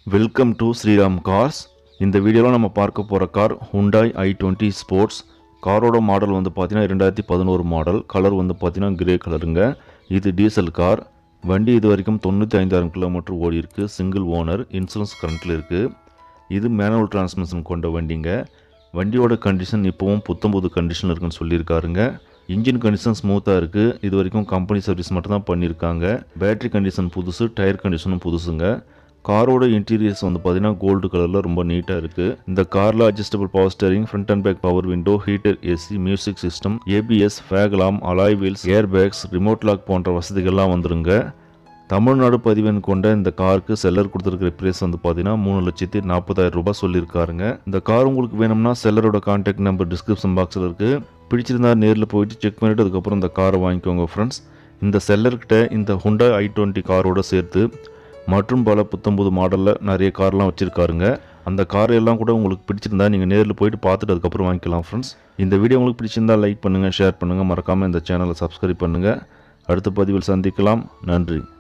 welcome to Sriram cars இந்த வீடியோவில் நம்ம பார்க்க போகிற car Hyundai i twenty sports காரோட மாடல் வந்து பார்த்தீங்கன்னா ரெண்டாயிரத்தி பதினோரு மாடல் கலர் வந்து பார்த்தீங்கன்னா கிரே கலருங்க இது டீசல் கார் வண்டி இது வரைக்கும் தொண்ணூற்றி ஐந்தாயிரம் கிலோமீட்டர் ஓடி இருக்கு சிங்கிள் ஓனர் இன்சூரன்ஸ் கரண்ட்டில் இருக்குது இது மேனுவல் டிரான்ஸ்மிஷன் கொண்ட வண்டிங்க வண்டியோட கண்டிஷன் இப்போவும் புத்தம்புது கண்டிஷன் இருக்குன்னு சொல்லியிருக்காருங்க இன்ஜின் கண்டிஷன் ஸ்மூத்தாக இருக்குது இது வரைக்கும் கம்பெனி சர்வீஸ் மட்டும் தான் பண்ணியிருக்காங்க பேட்டரி கண்டிஷன் புதுசு டயர் கண்டிஷனும் புதுசுங்க காரோட இன்டீரியர்ஸ் வந்து பார்த்தீங்கன்னா கோல்டு கலரில் ரொம்ப நீட்டாக இருக்குது இந்த காரில் adjustable power steering front and back power window heater AC music system ABS ஃபேகலாம் alloy wheels air bags remote lock போன்ற வசதிகள்லாம் வந்துருங்க தமிழ்நாடு பதிவெண் கொண்ட இந்த காருக்கு செல்லர் கொடுத்துருக்கிற பிரைஸ் வந்து பார்த்தீங்கன்னா மூணு லட்சத்தி நாற்பதாயிரம் ரூபாய் சொல்லியிருக்காருங்க இந்த கார் உங்களுக்கு வேணும்னா செல்லரோட கான்டாக்ட் நம்பர் டிஸ்கிரிப்ஷன் பாக்ஸில் இருக்குது பிடிச்சிருந்தா நேரில் போயிட்டு செக் பண்ணிவிட்டு அதுக்கப்புறம் இந்த காரை வாங்கிக்கோங்க ஃப்ரெண்ட்ஸ் இந்த செல்லர்கிட்ட இந்த ஹுண்டா ஐ டுவெண்ட்டி காரோட சேர்த்து மற்றும் பல புத்தம்புது மாடலில் நிறைய கார்லாம் வச்சுருக்காருங்க அந்த கார் எல்லாம் கூட உங்களுக்கு பிடிச்சிருந்தா நீங்கள் நேரில் போயிட்டு பார்த்துட்டு அதுக்கப்புறம் வாங்கிக்கலாம் ஃப்ரெண்ட்ஸ் இந்த வீடியோ உங்களுக்கு பிடிச்சிருந்தா லைக் பண்ணுங்கள் ஷேர் பண்ணுங்கள் மறக்காமல் இந்த சேனலை சப்ஸ்கிரைப் பண்ணுங்கள் அடுத்த பதிவில் சந்திக்கலாம் நன்றி